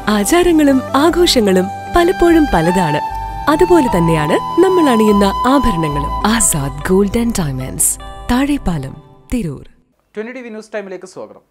ആചാരങ്ങളും ആഘോഷങ്ങളും പലപ്പോഴും പലതാണ് അതുപോലെ തന്നെയാണ് നമ്മൾ അണിയുന്ന ആഭരണങ്ങളും Azad gold and diamonds Thazhepalam Tirur twenty T V news ടൈമിലേക്ക് സ്വാഗതം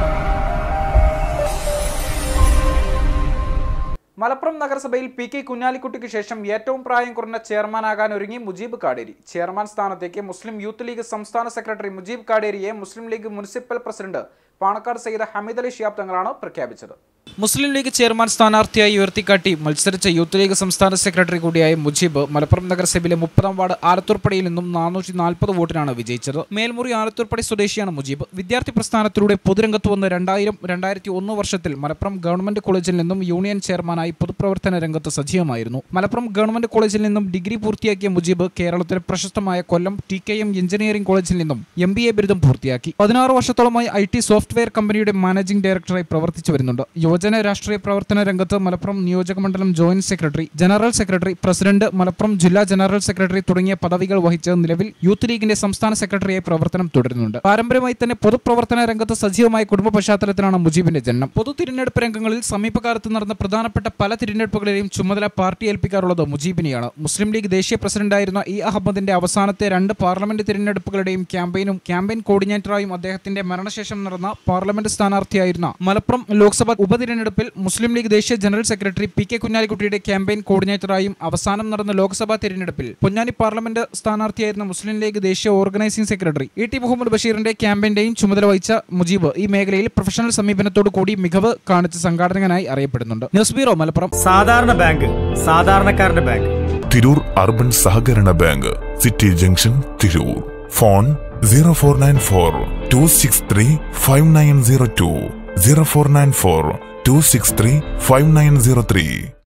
മലപ്പുറം നഗരസഭയിൽ പി കെ കുഞ്ഞാലിക്കുട്ടിക്ക് ശേഷം ഏറ്റവും പ്രായം കുറഞ്ഞ ചെയർമാനാകാൻ ഒരുങ്ങി മുജീബ് കാടേരി ചെയർമാൻ സ്ഥാനത്തേക്ക് മുസ്ലിം യൂത്ത് ലീഗ് സംസ്ഥാന സെക്രട്ടറി മുജീബ് കാടേരിയെ Muslim League municipal president Panakkad Sayyid Hameed Ali Shihab തങ്ങളാണ് പ്രഖ്യാപിച്ചത് മുസ്ലിം ലീഗ് ചെയർമാൻ സ്ഥാനാർത്ഥിയായി ഉയർത്തിക്കാട്ടി മത്സരിച്ച യൂത്ത് ലീഗ് സംസ്ഥാന സെക്രട്ടറി കൂടിയായ മുജീബ് മലപ്പുറം നഗരസഭയിലെ മുപ്പതാം വാർഡ് ആലത്തൂർപ്പടിയിൽ നിന്നും നാനൂറ്റി നാൽപ്പത് വോട്ടിനാണ് വിജയിച്ചത് മേൽമുറി ആലത്തൂർപ്പടി സ്വദേശിയാണ് മുജീബ് വിദ്യാർത്ഥി പ്രസ്ഥാനത്തിലൂടെ പൊതുരംഗത്ത് വന്ന് രണ്ടായിരം രണ്ടായിരത്തി ഒന്ന് വർഷത്തിൽ മലപ്പുറം ഗവൺമെന്റ് കോളേജിൽ നിന്നും യൂണിയൻ ചെയർമാനായി പൊതുപ്രവർത്തന രംഗത്ത് സജീവമായിരുന്നു മലപ്പുറം ഗവൺമെന്റ് കോളേജിൽ നിന്നും ഡിഗ്രി പൂർത്തിയാക്കിയ മുജീബ് കേരളത്തിലെ പ്രശസ്തമായ Kollam T K M engineering കോളേജിൽ നിന്നും എം ബി എ ബിരുദം പൂർത്തിയാക്കി പതിനാറ് വർഷത്തോളമായി ഐ ടി സോഫ്റ്റ്വെയർ കമ്പനിയുടെ മാനേജിംഗ് ഡയറക്ടറായി പ്രവർത്തിച്ചു വരുന്നുണ്ട് യുവജന രാഷ്ട്രീയ പ്രവർത്തന രംഗത്ത് മലപ്പുറം നിയോജക മണ്ഡലം joint secretary general secretary president Malappuram ജില്ലാ ജനറൽ സെക്രട്ടറി തുടങ്ങിയ പദവികൾ വഹിച്ച് നിലവിൽ യൂത്ത് ലീഗിന്റെ സംസ്ഥാന സെക്രട്ടറിയായി പ്രവർത്തനം തുടരുന്നുണ്ട് പാരമ്പര്യമായി തന്നെ പൊതുപ്രവർത്തന രംഗത്ത് സജീവമായ കുടുംബ പശ്ചാത്തലത്തിലാണ് മുജീബിന്റെ ജനനം പൊതു തിരഞ്ഞെടുപ്പ് രംഗങ്ങളിൽ സമീപകാലത്ത് നടന്ന പ്രധാനപ്പെട്ട പല തിരഞ്ഞെടുപ്പുകളിലെയും ചുമതല പാർട്ടി ഏൽപ്പിക്കാറുള്ളത് മുജീബിനെയാണ് മുസ്ലിം ലീഗ് ദേശീയ പ്രസിഡന്റായിരുന്ന ഇ അഹമ്മദിന്റെ അവസാനത്തെ രണ്ട് പാർലമെന്റ് തിരഞ്ഞെടുപ്പുകളുടെയും ക്യാമ്പയിനും ക്യാമ്പയിൻ കോർഡിനേറ്ററായും അദ്ദേഹത്തിന്റെ മരണശേഷം നടന്ന പാർലമെന്റ് സ്ഥാനാർത്ഥിയായിരുന്ന മലപ്പുറം ലോക്സഭ ഉപതിരഞ്ഞെടുപ്പിൽ മുസ്ലിം ലീഗ് ദേശീയ ജനറൽ സെക്രട്ടറി പി കെ കുഞ്ഞാലിക്കുട്ടിയുടെ ക്യാമ്പയിൻ കോർഡിനേറ്ററായും അവസാനം നടന്ന ലോക്സഭാ തിരഞ്ഞെടുപ്പിൽ പൊന്നാനി പാർലമെന്റ് സ്ഥാനാർത്ഥിയായിരുന്ന മുസ്ലിം ലീഗ് ദേശീയ organising secretary E T Muhammad ബഷീറിന്റെ ക്യാമ്പയിന്റെയും ചുമതല വഹിച്ച മുജീബ് ഈ മേഖലയിൽ പ്രൊഫഷണൽ സമീപനത്തോടു കൂടി മികവ് കാണിച്ച സംഘാടകനായി അറിയപ്പെടുന്നുണ്ട് ന്യൂസ് ബ്യൂറോ മലപ്പുറം സാധാരണ ബാങ്ക് സാധാരണക്കാരന്റെ ബാങ്ക് തിരൂർ അർബൻ സഹകരണ bank city junction Tirur phone zero four nine four two six three five nine zero two zero four nine four two six three five nine zero three